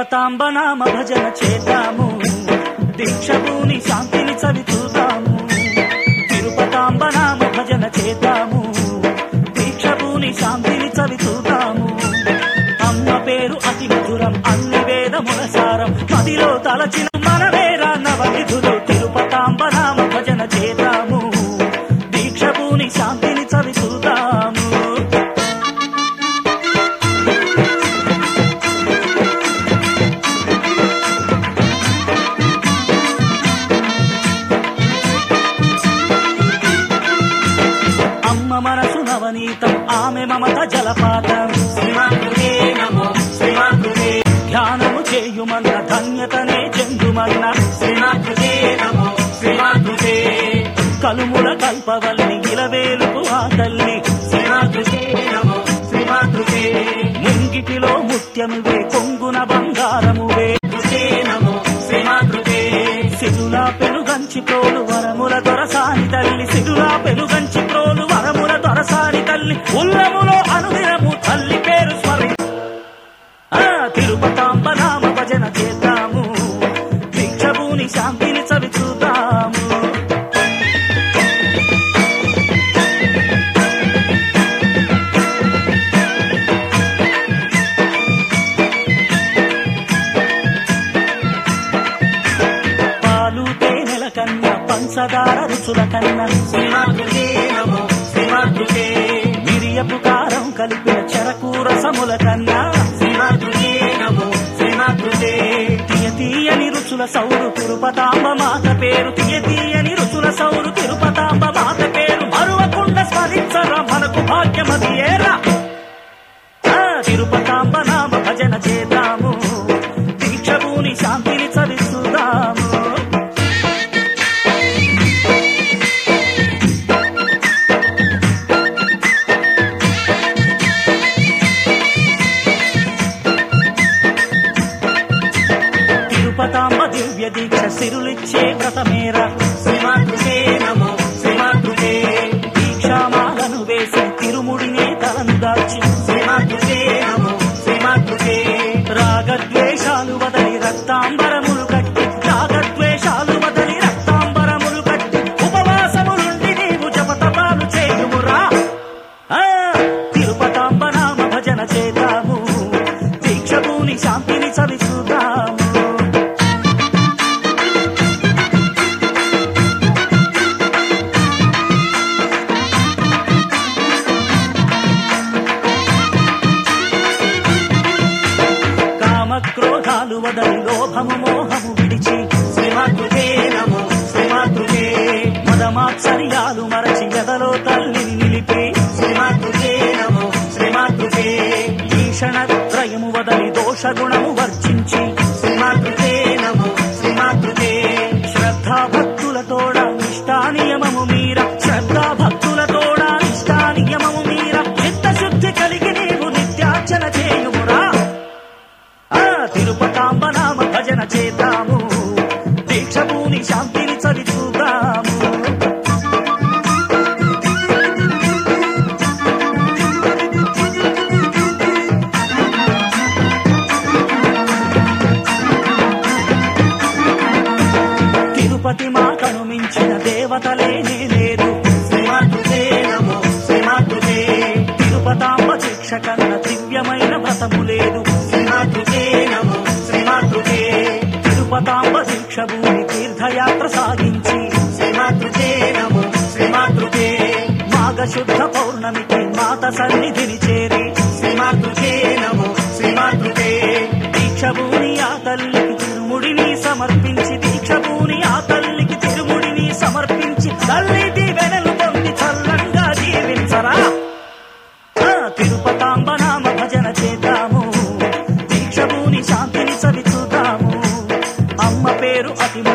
తిరుపతాంబ నామ భజన చేద్దాము దీక్షభూని శాంతిని చవి చూద్దాము తిరుపతాంబ నామ భజన చేద్దాము దీక్షభూని శాంతిని చవి చూద్దాము అమ్మ పేరు అతి మధురం అన్ని వేదముల సారం మదిలో తలచిన మనవేరా నవవిధులు తిరుపతాంబ నామ భజన చేద్దాము దీక్షభూని శాంతిని చవి చూద్దాము అమ్మ మనసు నవనీతం ఆమె మమత జలపాతం శ్రీమాతృకే నమో శ్రీమాతృకే ధ్యానము చేయుమన్న ధన్యతనే చెందుమన్న శ్రీమాతృకే నమో శ్రీమాతృకే కలుముల కల్పవల్లి ఇలవేలుకు ఆ తల్లి శ్రీమాతృకే నమో శ్రీమాతృకే ముంగిటిలో ముత్యమువే కొంగున బంగారమువే తృకే నమో శ్రీమాతృకే సిరులా పెనుగంచి ప్రోలు వరముల దొరసాని తల్లి సిరులా పెనుగంచి ప్రోలు వరముల దొరసాని తల్లి ఉల్లములో అనుదినము తల్లి పేరు స్మరి ఆ తిరుపతాంబ నామ భజన చేద్దాము దీక్షభూని శాంతిని చవి చూద్దాము పాలు తేనెల కన్నా పంచదార రుచుల కన్నా శ్రీమాతృకే నమో శ్రీమాతృకే మిరియపు కారం కలిపిన చెరకు రసముల కన్నా శ్రీమాతృకే నమో శ్రీమాతృకే తీయ తీయని రుచుల సౌరు తిరుపతాంబ మాత పేరు తీయ తీయని రుచుల సౌరు తిరుపతాంబ మాత పేరు మరువకుండా స్మరించరా మనకు భాగ్యమది ఏరా ఆ, తిరుపతాంబ నామ భజన చేద్దాము దీక్షభూని శాంతిని చవిస్తున్నాము తిరుపతాంబ దివ్య దీక్ష సిరులిచ్చే వ్రతమేర శ్రీమాతృకే నమో శ్రీమాతృకే దీక్షామాలను వేసి తిరుముడినే తలను దాచి శ్రీమాతృకే నమో శ్రీమాతృకే రాగద్వేషాలు వదలి రక్తాంబరములు కట్టి రాగద్వేషాలు వదలి రక్తాంబరములు కట్టి ఉపవాసములుండి నీవు జపతపాలు చేయుమురా ఆ, తిరుపతాంబ నామ భజన చేద్దాము దీక్షభూని శాంతిని చవిచూద్దాము కామక్రోధాలు వదలి లోభము మోహము విడిచి శ్రీమాతృకే నమో శ్రీమాతృకే మదమాత్సర్యాలు మరచి ఎదలో తల్లిని నిలిపి శ్రీమాతృకే నమో శ్రీమాతృకే ఈషణత్రయము వదలి దోషగుణము వర్జించి శ్రీమాతృకే నమో శ్రీమాతృకే శ్రద్ధా భక్తులతోడ నిష్ఠానియమము మీర శ్రద్ధా భక్తులతోడ నిష్ఠానియమము మీర చిత్తశుద్ధి కలిగి నీవు నిత్యార్చన చేయుమురా ఆ తిరుపతాంబ నామ భజన చేద్దాము దీక్షభూని శాంతిని చవి చూద్దాము తిరుపతి మాటను మించిన దేవతలేనే లేదు శ్రీమాతృకే నమో శ్రీమాతృకే తిరుపతాంబ శిక్ష కన్న దివ్యమైన వ్రతము లేదు శ్రీమాతృకే నమో శ్రీమాతృకే తిరుపతాంబ దీక్ష భూమి తీర్థయాత్ర సాగించి శ్రీమాతృకే నమో శ్రీమాతృకే మాఘశుద్ధ పౌర్ణమికి మాత సన్నిధిని చేరి శ్రీమాతృకే నమో శ్రీమాతృకే దీక్షభూని ఆ తల్లికి తిరుముడిని సమర్పించి దీక్షభూని ఆ తల్లికి తిరుముడిని సమర్పించి తల్లి దీవెనలు పొంది చల్లంగా జీవించరా ఆ, తిరుపతాంబ నామ భజన చేద్దాము దీక్షభూని శాంతిని చవి చూద్దాము అమ్మ పేరు అతి